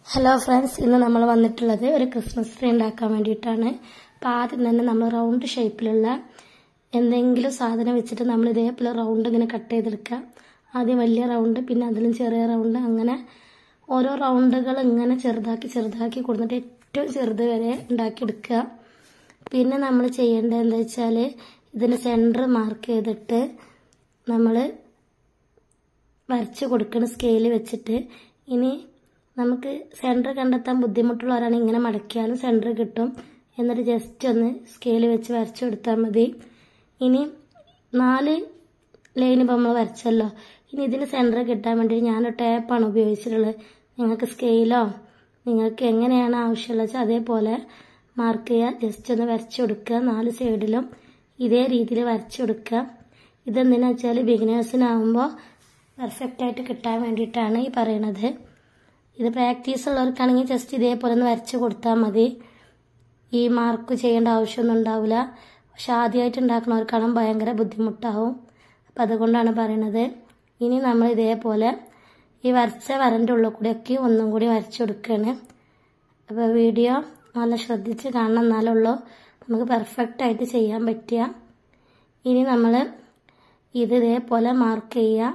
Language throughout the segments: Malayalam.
ഹലോ ഫ്രണ്ട്സ് ഇന്ന് നമ്മൾ വന്നിട്ടുള്ളത് ഒരു ക്രിസ്മസ് ട്രീ ഉണ്ടാക്കാൻ വേണ്ടിയിട്ടാണ് അപ്പോൾ ആദ്യം തന്നെ നമ്മൾ റൗണ്ട് ഷേപ്പിലുള്ള എന്തെങ്കിലും സാധനം വെച്ചിട്ട് നമ്മൾ ഇതേപോലെ റൗണ്ട് ഇങ്ങനെ കട്ട് ചെയ്തെടുക്കുക ആദ്യം വലിയ റൗണ്ട് പിന്നെ അതിലും ചെറിയ റൗണ്ട് അങ്ങനെ ഓരോ റൗണ്ടുകൾ ഇങ്ങനെ ചെറുതാക്കി ചെറുതാക്കി കൊടുത്തിട്ട് ഏറ്റവും ചെറുത് വരെ ഉണ്ടാക്കിയെടുക്കുക പിന്നെ നമ്മൾ ചെയ്യേണ്ടത് എന്താ വെച്ചാൽ ഇതിന് സെൻറ്റർ മാർക്ക് ചെയ്തിട്ട് നമ്മൾ വരച്ച് കൊടുക്കണം സ്കെയിൽ വെച്ചിട്ട് ഇനി നമുക്ക് സെൻറ്റർ കണ്ടെത്താൻ ബുദ്ധിമുട്ടുള്ളവരാണ് ഇങ്ങനെ മടക്കിയാലും സെൻറ്റർ കിട്ടും എന്നിട്ട് ജസ്റ്റ് ഒന്ന് സ്കെയിൽ വെച്ച് വരച്ചു കൊടുത്താൽ മതി ഇനി നാല് ലൈൻ ഇപ്പോൾ നമ്മൾ വരച്ചല്ലോ ഇനി ഇതിന് സെൻറ്റർ കിട്ടാൻ വേണ്ടി ഞാൻ ടേപ്പാണ് ഉപയോഗിച്ചിട്ടുള്ളത് നിങ്ങൾക്ക് സ്കെയിലോ നിങ്ങൾക്ക് എങ്ങനെയാണ് ആവശ്യമുള്ളത് വെച്ചാൽ അതേപോലെ മാർക്ക് ചെയ്യുക ജസ്റ്റ് ഒന്ന് വരച്ചു കൊടുക്കുക നാല് സൈഡിലും ഇതേ രീതിയിൽ വരച്ചു കൊടുക്കുക ഇതെന്തിനാ വെച്ചാൽ ബിഗിനേഴ്സിനാവുമ്പോൾ പെർഫെക്റ്റ് ആയിട്ട് കിട്ടാൻ വേണ്ടിയിട്ടാണ് ഈ പറയണത് ഇത് പ്രാക്ടീസ് ഉള്ളവർക്കാണെങ്കിൽ ജസ്റ്റ് ഇതേപോലെ ഒന്ന് വരച്ച് കൊടുത്താൽ മതി ഈ മാർക്ക് ചെയ്യേണ്ട ആവശ്യമൊന്നും ഉണ്ടാവില്ല പക്ഷെ ആദ്യമായിട്ട് ഉണ്ടാക്കുന്നവർക്കാണ് ഭയങ്കര ബുദ്ധിമുട്ടാവും അപ്പം അതുകൊണ്ടാണ് പറയണത് ഇനി നമ്മൾ ഇതേപോലെ ഈ വരച്ച വരൻ്റെ ഉള്ളിൽ കൂടെയൊക്കെ ഒന്നും കൂടി വരച്ചു കൊടുക്കുകയാണ് അപ്പോൾ വീഡിയോ നല്ല ശ്രദ്ധിച്ച് കാണണം എന്നാലുള്ളൂ നമുക്ക് പെർഫെക്റ്റ് ആയിട്ട് ചെയ്യാൻ പറ്റുക ഇനി നമ്മൾ ഇത് ഇതേപോലെ മാർക്ക് ചെയ്യുക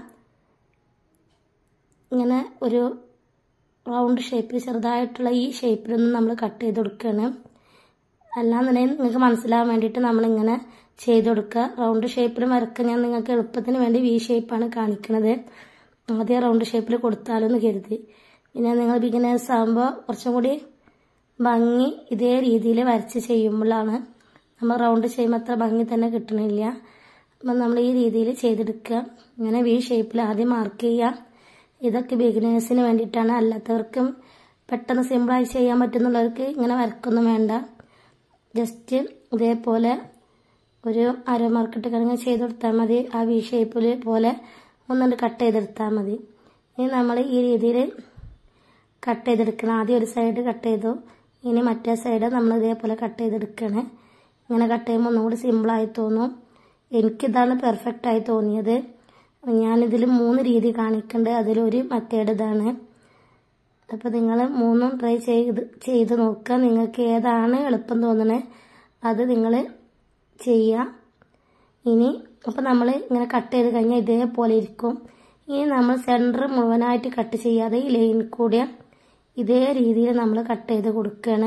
ഇങ്ങനെ ഒരു റൗണ്ട് ഷേപ്പിൽ ചെറുതായിട്ടുള്ള ഈ ഷേപ്പിലൊന്നും നമ്മൾ കട്ട് ചെയ്ത് കൊടുക്കുകയാണ് അല്ലാന്നുണ്ടെങ്കിൽ നിങ്ങൾക്ക് മനസ്സിലാവാൻ വേണ്ടിയിട്ട് നമ്മളിങ്ങനെ ചെയ്ത് കൊടുക്കുക റൗണ്ട് ഷേപ്പിൽ വരക്കുക ഞാൻ നിങ്ങൾക്ക് എളുപ്പത്തിന് വേണ്ടി വി ഷേപ്പാണ് കാണിക്കുന്നത് ആദ്യം റൗണ്ട് ഷേപ്പിൽ കൊടുത്താലോന്ന് കരുതി പിന്നെ നിങ്ങൾ ബിഗിനേഴ്സ് ആകുമ്പോൾ കുറച്ചും കൂടി ഭംഗി ഇതേ രീതിയിൽ വരച്ച് ചെയ്യുമ്പോഴാണ് നമ്മൾ റൗണ്ട് ചെയ്യുമ്പോൾ അത്ര ഭംഗി തന്നെ കിട്ടണില്ല അപ്പം നമ്മൾ ഈ രീതിയിൽ ചെയ്തെടുക്കുക ഇങ്ങനെ വി ഷേപ്പിൽ ആദ്യം മാർക്ക് ചെയ്യുക ഇതൊക്കെ ബിഗിനേഴ്സിന് വേണ്ടിയിട്ടാണ് അല്ലാത്തവർക്കും പെട്ടെന്ന് സിമ്പിളായി ചെയ്യാൻ പറ്റുന്നുള്ളവർക്ക് ഇങ്ങനെ വരക്കൊന്നും വേണ്ട ജസ്റ്റ് ഇതേപോലെ ഒരു അര മാർക്കിട്ട് കിഴങ്ങ് ചെയ്ത് കൊടുത്താൽ മതി ആ വി ഷേപ്പിൽ പോലെ ഒന്നുകൊണ്ട് കട്ട് ചെയ്തെടുത്താൽ മതി ഇനി നമ്മൾ ഈ രീതിയിൽ കട്ട് ചെയ്തെടുക്കണം ആദ്യം ഒരു സൈഡ് കട്ട് ചെയ്തു ഇനി മറ്റേ സൈഡ് നമ്മൾ ഇതേപോലെ കട്ട് ചെയ്തെടുക്കണം ഇങ്ങനെ കട്ട് ചെയ്യുമ്പോൾ ഒന്നുകൂടി സിമ്പിളായി തോന്നും എനിക്കിതാണ് പെർഫെക്റ്റ് ആയി തോന്നിയത് ഞാനിതിൽ മൂന്ന് രീതി കാണിക്കുന്നുണ്ട് അതിലൊരു മെത്തേഡ് ഇതാണ് അപ്പോൾ നിങ്ങൾ മൂന്നും ട്രൈ ചെയ്ത് ചെയ്ത് നോക്കുക നിങ്ങൾക്ക് ഏതാണ് എളുപ്പം തോന്നുന്നത് അത് നിങ്ങൾ ചെയ്യുക ഇനി അപ്പോൾ നമ്മൾ ഇങ്ങനെ കട്ട് ചെയ്ത് കഴിഞ്ഞാൽ ഇതേപോലെ ഇരിക്കും ഇനി നമ്മൾ സെൻറ്റർ മുഴുവനായിട്ട് കട്ട് ചെയ്യാതെ ഈ ലൈൻ കൂടിയ ഇതേ രീതിയിൽ നമ്മൾ കട്ട് ചെയ്ത് കൊടുക്കുകയാണ്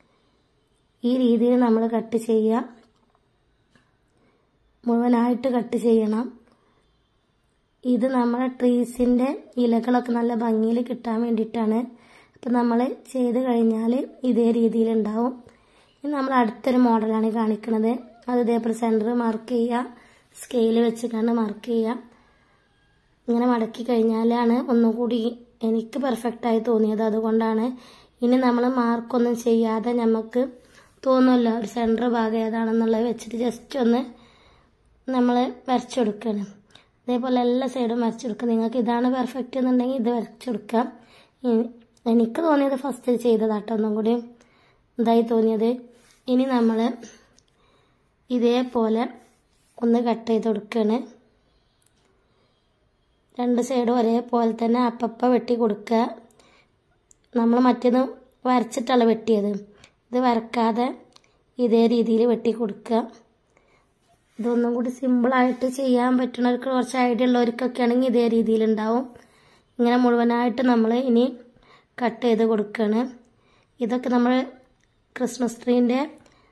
ഈ രീതിയിൽ നമ്മൾ കട്ട് ചെയ്യുക മുഴുവനായിട്ട് കട്ട് ചെയ്യണം ഇത് നമ്മുടെ ട്രീസിൻ്റെ ഇലകളൊക്കെ നല്ല ഭംഗിയിൽ കിട്ടാൻ വേണ്ടിയിട്ടാണ് അപ്പം നമ്മൾ ചെയ്ത് കഴിഞ്ഞാൽ ഇതേ രീതിയിലുണ്ടാവും ഇനി നമ്മൾ അടുത്തൊരു മോഡലാണ് കാണിക്കുന്നത് അത് ഇതേപോലെ സെൻറ്റർ മാർക്ക് ചെയ്യുക സ്കെയിൽ വെച്ച് കണ്ട് മാർക്ക് ചെയ്യുക ഇങ്ങനെ മടക്കി കഴിഞ്ഞാലാണ് ഒന്നുകൂടി എനിക്ക് പെർഫെക്റ്റായി തോന്നിയത് അതുകൊണ്ടാണ് ഇനി നമ്മൾ മാർക്കൊന്നും ചെയ്യാതെ നമുക്ക് തോന്നുമല്ലോ ഒരു സെൻറ്റർ ഭാഗം ഏതാണെന്നുള്ളത് വെച്ചിട്ട് ജസ്റ്റ് ഒന്ന് നമ്മൾ വരച്ചെടുക്കണം അതേപോലെ എല്ലാ സൈഡും വരച്ചെടുക്കുക നിങ്ങൾക്ക് ഇതാണ് പെർഫെക്റ്റ് എന്നുണ്ടെങ്കിൽ ഇത് വരച്ചെടുക്കാം എനിക്ക് തോന്നിയത് ഫസ്റ്റ് ചെയ്തതാട്ടോ ഒന്നും കൂടി ഇതായി തോന്നിയത് ഇനി നമ്മൾ ഇതേപോലെ ഒന്ന് കട്ട് ചെയ്ത് കൊടുക്കുകയാണ് രണ്ട് സൈഡും ഒരേപോലെ തന്നെ അപ്പപ്പ വെട്ടി കൊടുക്കുക നമ്മൾ മറ്റേത് വരച്ചിട്ടല്ല വെട്ടിയത് ഇത് വരക്കാതെ ഇതേ രീതിയിൽ വെട്ടി കൊടുക്കുക ഇതൊന്നും കൂടി സിമ്പിളായിട്ട് ചെയ്യാൻ പറ്റുന്നവർക്ക് കുറച്ച് ഐഡിയ ഉള്ളവർക്കൊക്കെ ആണെങ്കിൽ ഇതേ രീതിയിലുണ്ടാവും ഇങ്ങനെ മുഴുവനായിട്ട് നമ്മൾ ഇനി കട്ട് ചെയ്ത് കൊടുക്കുകയാണ് ഇതൊക്കെ നമ്മൾ ക്രിസ്മസ് ട്രീൻ്റെ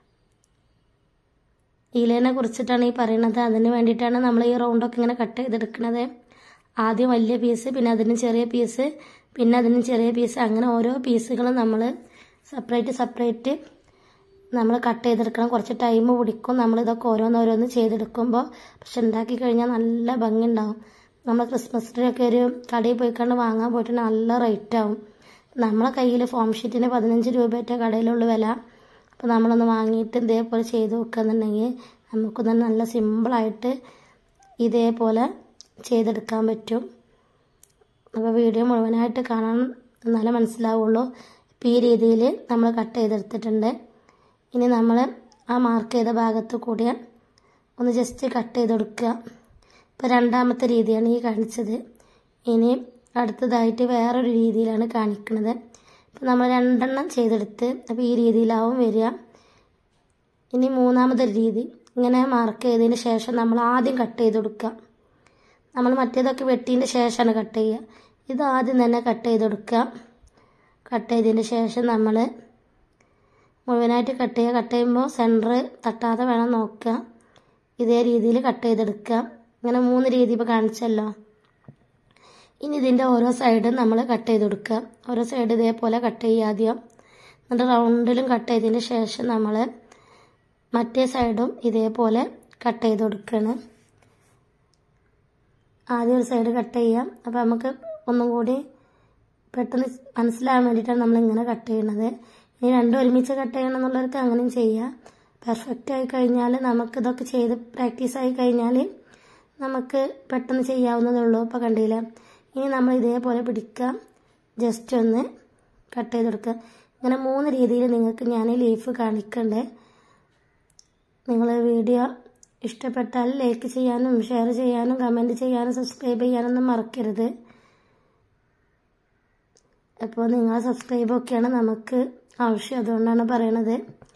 ഇലേനെ കുറിച്ചിട്ടാണ് ഈ പറയുന്നത് അതിന് വേണ്ടിയിട്ടാണ് നമ്മൾ ഈ റൗണ്ടൊക്കെ ഇങ്ങനെ കട്ട് ചെയ്തെടുക്കുന്നത് ആദ്യം വലിയ പീസ് പിന്നെ അതിന് ചെറിയ പീസ് പിന്നെ അതിന് ചെറിയ പീസ് അങ്ങനെ ഓരോ പീസുകളും നമ്മൾ സെപ്പറേറ്റ് സെപ്പറേറ്റ് നമ്മൾ കട്ട് ചെയ്തെടുക്കണം കുറച്ച് ടൈം പിടിക്കും നമ്മൾ ഇതൊക്കെ ഓരോന്നോരോന്ന് ചെയ്തെടുക്കുമ്പോൾ പക്ഷെ ഉണ്ടാക്കി കഴിഞ്ഞാൽ നല്ല ഭംഗി ഉണ്ടാവും നമ്മൾ ക്രിസ്മസ് ട്രീ ഒക്കെ ഒരു കടയിൽ പോയി കണ്ട് വാങ്ങാൻ പോയിട്ട് നല്ല റേറ്റ് ആവും നമ്മളെ കയ്യിൽ ഫോം ഷീറ്റിന് പതിനഞ്ച് രൂപയുടെ കടയിലുള്ള വില അപ്പോൾ നമ്മളൊന്ന് വാങ്ങിയിട്ട് ഇതേപോലെ ചെയ്ത് വെക്കുകയെന്നുണ്ടെങ്കിൽ നമുക്കൊന്ന് നല്ല സിമ്പിളായിട്ട് ഇതേപോലെ ചെയ്തെടുക്കാൻ പറ്റും അപ്പോൾ വീഡിയോ മുഴുവനായിട്ട് കാണാൻ എന്നാലേ മനസ്സിലാവുള്ളൂ ഇപ്പോൾ ഈ രീതിയിൽ നമ്മൾ കട്ട് ചെയ്തെടുത്തിട്ടുണ്ട് ഇനി നമ്മൾ ആ മാർക്ക് ചെയ്ത ഭാഗത്ത് കൂടി ഒന്ന് ജസ്റ്റ് കട്ട് ചെയ്ത് കൊടുക്കുക ഇപ്പോൾ രണ്ടാമത്തെ രീതിയാണ് ഈ കാണിച്ചത് ഇനി അടുത്തതായിട്ട് വേറൊരു രീതിയിലാണ് കാണിക്കുന്നത് അപ്പോൾ നമ്മൾ രണ്ടെണ്ണം ചെയ്തെടുത്ത് അപ്പോൾ ഈ രീതിയിലാവും വരിക ഇനി മൂന്നാമതൊരു രീതി ഇങ്ങനെ മാർക്ക് ചെയ്തതിന് ശേഷം നമ്മൾ ആദ്യം കട്ട് ചെയ്ത് കൊടുക്കുക നമ്മൾ മറ്റേതൊക്കെ വെട്ടിയതിന് ശേഷമാണ് കട്ട് ചെയ്യുക ഇത് ആദ്യം തന്നെ കട്ട് ചെയ്ത് കൊടുക്കുക കട്ട് ചെയ്തതിന് ശേഷം നമ്മൾ മുഴുവനായിട്ട് കട്ട് ചെയ്യുക കട്ട് ചെയ്യുമ്പോൾ സെൻറ്റർ തട്ടാതെ വേണം നോക്കുക ഇതേ രീതിയിൽ കട്ട് ചെയ്തെടുക്കുക ഇങ്ങനെ മൂന്ന് രീതി ഇപ്പോൾ കാണിച്ചല്ലോ ഇനി ഇതിൻ്റെ ഓരോ സൈഡും നമ്മൾ കട്ട് ചെയ്ത് കൊടുക്കുക ഓരോ സൈഡ് ഇതേപോലെ കട്ട് ചെയ്യുക ആദ്യം എന്നിട്ട് റൗണ്ടിലും കട്ട് ചെയ്തതിന് ശേഷം നമ്മൾ മറ്റേ സൈഡും ഇതേപോലെ കട്ട് ചെയ്ത് കൊടുക്കുകയാണ് ആദ്യം ഒരു സൈഡ് കട്ട് ചെയ്യാം അപ്പോൾ നമുക്ക് ഒന്നും കൂടി പെട്ടെന്ന് മനസ്സിലാകാൻ വേണ്ടിയിട്ടാണ് നമ്മൾ ഇങ്ങനെ കട്ട് ചെയ്യണത് ഇനി രണ്ടും ഒരുമിച്ച് കട്ട് ചെയ്യണം എന്നുള്ളവർക്ക് അങ്ങനെയും ചെയ്യാം പെർഫെക്റ്റ് ആയി കഴിഞ്ഞാൽ നമുക്കിതൊക്കെ ചെയ്ത് പ്രാക്ടീസ് ആയി കഴിഞ്ഞാൽ നമുക്ക് പെട്ടെന്ന് ചെയ്യാവുന്നതേ ഉള്ളൂ ഇപ്പോൾ കണ്ടില്ലേ ഇനി നമ്മൾ ഇതേപോലെ പിടിക്കുക ജസ്റ്റ് ഒന്ന് കട്ട് ചെയ്ത് കൊടുക്കുക ഇങ്ങനെ മൂന്ന് രീതിയിൽ നിങ്ങൾക്ക് ഞാൻ ലീഫ് കാണിക്കണ്ടേ നിങ്ങൾ വീഡിയോ ഇഷ്ടപ്പെട്ടാൽ ലൈക്ക് ചെയ്യാനും ഷെയർ ചെയ്യാനും കമൻറ്റ് ചെയ്യാനും സബ്സ്ക്രൈബ് ചെയ്യാനൊന്നും മറക്കരുത് അപ്പോൾ നിങ്ങളെ സബ്സ്ക്രൈബൊക്കെയാണ് നമുക്ക് ആവശ്യം അതുകൊണ്ടാണ് പറയണത്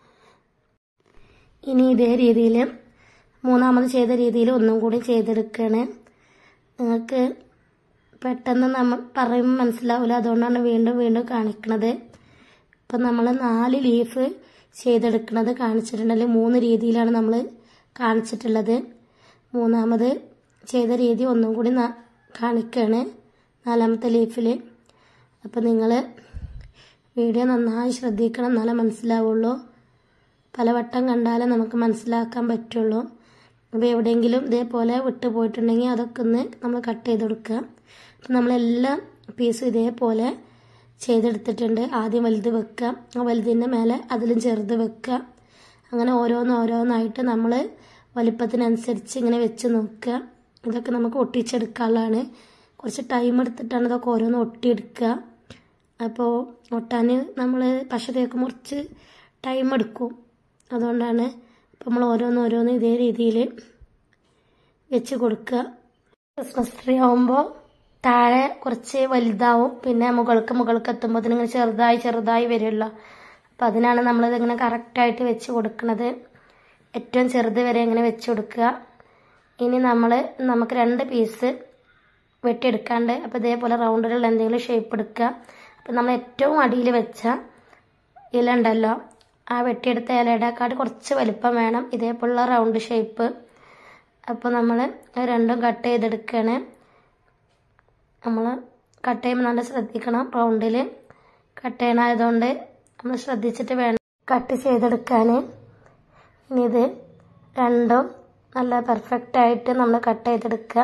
ഇനി ഇതേ രീതിയിൽ മൂന്നാമത് ചെയ്ത രീതിയിൽ ഒന്നും കൂടി ചെയ്തെടുക്കുകയാണ് നിങ്ങൾക്ക് പെട്ടെന്ന് നമ്മൾ പറയുമ്പോൾ മനസ്സിലാവില്ല അതുകൊണ്ടാണ് വീണ്ടും വീണ്ടും കാണിക്കുന്നത് ഇപ്പം നമ്മൾ നാല് ലീഫ് ചെയ്തെടുക്കുന്നത് കാണിച്ചിട്ടുണ്ടെങ്കിൽ മൂന്ന് രീതിയിലാണ് നമ്മൾ കാണിച്ചിട്ടുള്ളത് മൂന്നാമത് ചെയ്ത രീതി ഒന്നും കൂടി കാണിക്കുകയാണ് നാലാമത്തെ ലീഫിൽ അപ്പോൾ നിങ്ങൾ വീഡിയോ നന്നായി ശ്രദ്ധിക്കണം എന്നാലേ മനസ്സിലാവുള്ളൂ പലവട്ടം കണ്ടാലേ നമുക്ക് മനസ്സിലാക്കാൻ പറ്റുള്ളൂ അപ്പോൾ എവിടെയെങ്കിലും ഇതേപോലെ വിട്ടു പോയിട്ടുണ്ടെങ്കിൽ അതൊക്കെ ഒന്ന് നമ്മൾ കട്ട് ചെയ്ത് കൊടുക്കുക അപ്പം നമ്മളെല്ലാം പീസും ഇതേപോലെ ചെയ്തെടുത്തിട്ടുണ്ട് ആദ്യം വലുത് വെക്കുക ആ വലുതിൻ്റെ മേലെ അതിലും ചെറുത് വെക്കുക അങ്ങനെ ഓരോന്ന് ഓരോന്നായിട്ട് നമ്മൾ വലിപ്പത്തിനനുസരിച്ച് ഇങ്ങനെ വെച്ച് നോക്കുക ഇതൊക്കെ നമുക്ക് ഒട്ടിച്ചെടുക്കാനുള്ളതാണ് കുറച്ച് ടൈം എടുത്തിട്ടാണ് ഇതൊക്കെ ഓരോന്ന് ഒട്ടിയെടുക്കുക അപ്പോൾ ഒട്ടാൻ നമ്മൾ പശ തേക്കുമ്പോൾ കുറച്ച് ടൈം എടുക്കും അതുകൊണ്ടാണ് ഇപ്പം നമ്മൾ ഓരോന്ന് ഓരോന്ന് ഇതേ രീതിയിൽ വെച്ച് കൊടുക്കുക ക്രിസ്മസ് ട്രീ ആവുമ്പോൾ താഴെ കുറച്ച് വലുതാവും പിന്നെ മുകൾക്ക് മുകൾക്ക് എത്തുമ്പോൾ ഇങ്ങനെ ചെറുതായി ചെറുതായി വരുമല്ലോ അപ്പം അതിനാണ് നമ്മളിതിങ്ങനെ കറക്റ്റായിട്ട് വെച്ച് കൊടുക്കുന്നത് ഏറ്റവും ചെറുത് വരെ ഇങ്ങനെ വെച്ച് കൊടുക്കുക ഇനി നമ്മൾ നമുക്ക് രണ്ട് പീസ് വെട്ടിയെടുക്കാണ്ട് അപ്പോൾ ഇതേപോലെ റൗണ്ടിലുള്ള എന്തെങ്കിലും ഷേപ്പ് എടുക്കുക അപ്പം നമ്മൾ ഏറ്റവും അടിയിൽ വെച്ച ഇല ഉണ്ടല്ലോ ആ വെട്ടിയെടുത്ത ഇലയുടെക്കാട് കുറച്ച് വലിപ്പം വേണം ഇതേപോലുള്ള റൗണ്ട് ഷേപ്പ് അപ്പോൾ നമ്മൾ രണ്ടും കട്ട് ചെയ്തെടുക്കുകയാണ് നമ്മൾ കട്ട് ചെയ്യുമ്പോൾ നല്ല ശ്രദ്ധിക്കണം റൗണ്ടിൽ കട്ട് ചെയ്യണമായതുകൊണ്ട് നമ്മൾ ശ്രദ്ധിച്ചിട്ട് വേണം കട്ട് ചെയ്തെടുക്കാൻ ഇനി ഇത് രണ്ടും നല്ല പെർഫെക്റ്റ് ആയിട്ട് നമ്മൾ കട്ട് ചെയ്തെടുക്കുക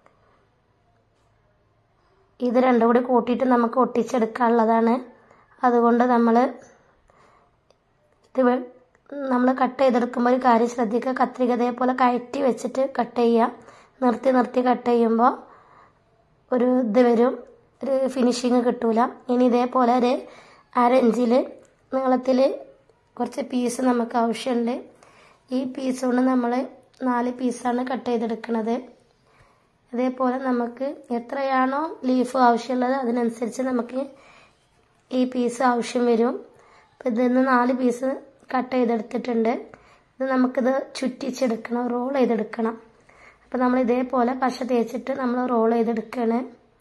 ഇത് രണ്ടും കൂടി കൂട്ടിയിട്ട് നമുക്ക് ഒട്ടിച്ചെടുക്കാനുള്ളതാണ് അതുകൊണ്ട് നമ്മൾ ഇത് നമ്മൾ കട്ട് ചെയ്തെടുക്കുമ്പോൾ ഒരു കാര്യം ശ്രദ്ധിക്കുക കത്രിക ഇതേപോലെ കയറ്റി വെച്ചിട്ട് കട്ട് ചെയ്യുക നിർത്തി നിർത്തി കട്ട് ചെയ്യുമ്പോൾ ഒരു ഇത് വരും ഒരു ഫിനിഷിങ് കിട്ടൂല ഇനി ഇതേപോലെ ഒരു അര ഇഞ്ചിൽ നീളത്തിൽ കുറച്ച് പീസ് നമുക്ക് ആവശ്യമുണ്ട് ഈ പീസ് കൊണ്ട് നമ്മൾ നാല് പീസാണ് കട്ട് ചെയ്തെടുക്കുന്നത് അതേപോലെ നമുക്ക് എത്രയാണോ ലീഫ് ആവശ്യമുള്ളത് അതിനനുസരിച്ച് നമുക്ക് ഈ പീസ് ആവശ്യം വരും അപ്പം ഇതിൽ നിന്ന് നാല് പീസ് കട്ട് ചെയ്തെടുത്തിട്ടുണ്ട് ഇത് നമുക്കിത് ചുറ്റിച്ചെടുക്കണം റോൾ ചെയ്തെടുക്കണം അപ്പം നമ്മൾ ഇതേപോലെ പശ തേച്ചിട്ട് നമ്മൾ റോൾ ചെയ്തെടുക്കുകയാണ്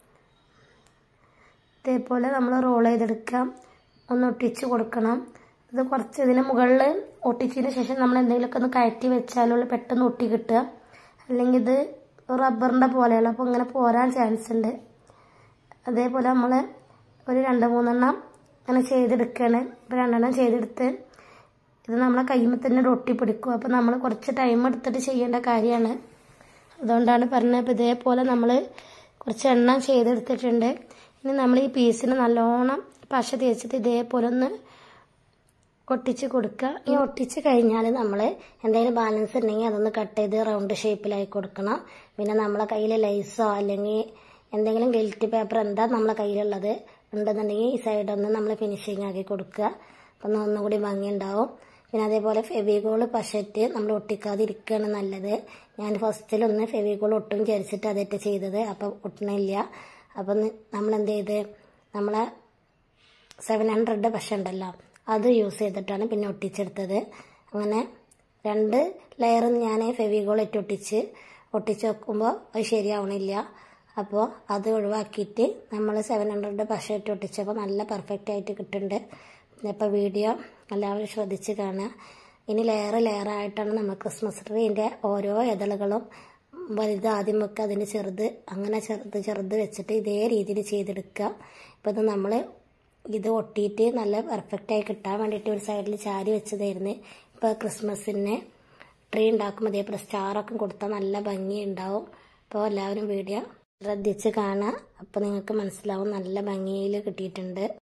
ഇതേപോലെ നമ്മൾ റോൾ ചെയ്തെടുക്കാം ഒന്ന് ഒട്ടിച്ച് കൊടുക്കണം ഇത് കുറച്ച് ഇതിന് മുകളിൽ ഒട്ടിച്ചതിന് ശേഷം നമ്മൾ എന്തെങ്കിലുമൊക്കെ ഒന്ന് കയറ്റി വെച്ചാലുള്ള പെട്ടെന്ന് ഒട്ടി കിട്ടുക അല്ലെങ്കിൽ ഇത് റബ്ബറിൻ്റെ പോലെയുള്ള അപ്പോൾ ഇങ്ങനെ പോരാൻ ചാൻസ് ഉണ്ട് അതേപോലെ നമ്മൾ ഒരു രണ്ട് മൂന്നെണ്ണം അങ്ങനെ ചെയ്തെടുക്കുകയാണ് ഇപ്പോൾ രണ്ടെണ്ണം ചെയ്തെടുത്ത് ഇത് നമ്മളെ കയ്യുമ്പോൾ തന്നെ ഒട്ടി പിടിക്കും അപ്പോൾ നമ്മൾ കുറച്ച് ടൈം എടുത്തിട്ട് ചെയ്യേണ്ട കാര്യമാണ് അതുകൊണ്ടാണ് പറഞ്ഞത് അപ്പോൾ ഇതേപോലെ നമ്മൾ കുറച്ച് എണ്ണം ചെയ്തെടുത്തിട്ടുണ്ട് ഇനി നമ്മൾ ഈ പീസിന് നല്ലോണം പശ തേച്ചിട്ട് ഇതേപോലെ ഒന്ന് ഒട്ടിച്ച് കൊടുക്കുക ഈ ഒട്ടിച്ച് കഴിഞ്ഞാൽ നമ്മൾ എന്തെങ്കിലും ബാലൻസ് ഉണ്ടെങ്കിൽ അതൊന്ന് കട്ട് ചെയ്ത് റൗണ്ട് ഷേപ്പിലായി കൊടുക്കണം പിന്നെ നമ്മളെ കയ്യിൽ ലൈസോ അല്ലെങ്കിൽ എന്തെങ്കിലും ഗിൽറ്റ് പേപ്പർ എന്താ നമ്മളെ കയ്യിലുള്ളത് ഉണ്ടെന്നുണ്ടെങ്കിൽ ഈ സൈഡൊന്ന് നമ്മൾ ഫിനിഷിങ് ആക്കി കൊടുക്കുക അപ്പം ഒന്നും കൂടി ഭംഗിയുണ്ടാവും പിന്നെ അതേപോലെ ഫെവിഗോൾ പശറ്റ് നമ്മൾ ഒട്ടിക്കാതിരിക്കുകയാണ് നല്ലത് ഞാൻ ഫസ്റ്റിലൊന്ന് ഫെവിഗോൾ ഒട്ടും വിചാരിച്ചിട്ട് അതേറ്റ് ചെയ്തത് അപ്പം ഒട്ടണില്ല അപ്പം നമ്മൾ എന്ത് ചെയ്ത് നമ്മളെ സെവൻ ഹൺഡ്രഡ് പശ ഉണ്ടല്ലോ അത് യൂസ് ചെയ്തിട്ടാണ് പിന്നെ ഒട്ടിച്ചെടുത്തത് അങ്ങനെ രണ്ട് ലെയർ ഞാൻ ഫെവിഗോൾ ഇട്ട് ഒട്ടിച്ച് ഒട്ടിച്ച് വെക്കുമ്പോൾ അത് ശരിയാവണില്ല അപ്പോൾ അത് ഒഴിവാക്കിയിട്ട് നമ്മൾ സെവൻ ഹൺഡ്രഡ് പശ ഇട്ട് ഒട്ടിച്ചപ്പോൾ നല്ല പെർഫെക്റ്റ് ആയിട്ട് കിട്ടുന്നുണ്ട് അപ്പോൾ വീഡിയോ എല്ലാവരും ശ്രദ്ധിച്ച് കാണുക ഇനി ലെയർ ലെയർ ആയിട്ടാണ് നമ്മൾ ക്രിസ്മസ് ട്രീൻ്റെ ഓരോ ഇതളുകളും വലുത് ആദ്യം വെക്കുക അതിന് ചെറുത് അങ്ങനെ ചെറുത് ചെറുത് വെച്ചിട്ട് ഇതേ രീതിയിൽ ചെയ്തെടുക്കുക ഇപ്പോൾ ഇത് നമ്മൾ ഇത് ഒട്ടിയിട്ട് നല്ല പെർഫെക്റ്റായി കിട്ടാൻ വേണ്ടിയിട്ട് ഒരു സൈഡിൽ ചാരി വെച്ചതായിരുന്നു ഇപ്പോൾ ക്രിസ്മസിന് ട്രീ ഉണ്ടാക്കുമ്പോൾ അതേപോലെ സ്റ്റാറൊക്കെ കൊടുത്താൽ നല്ല ഭംഗി ഉണ്ടാവും അപ്പോൾ എല്ലാവരും വീഡിയോ ശ്രദ്ധിച്ച് കാണുക അപ്പോൾ നിങ്ങൾക്ക് മനസ്സിലാവും നല്ല ഭംഗിയിൽ കിട്ടിയിട്ടുണ്ട്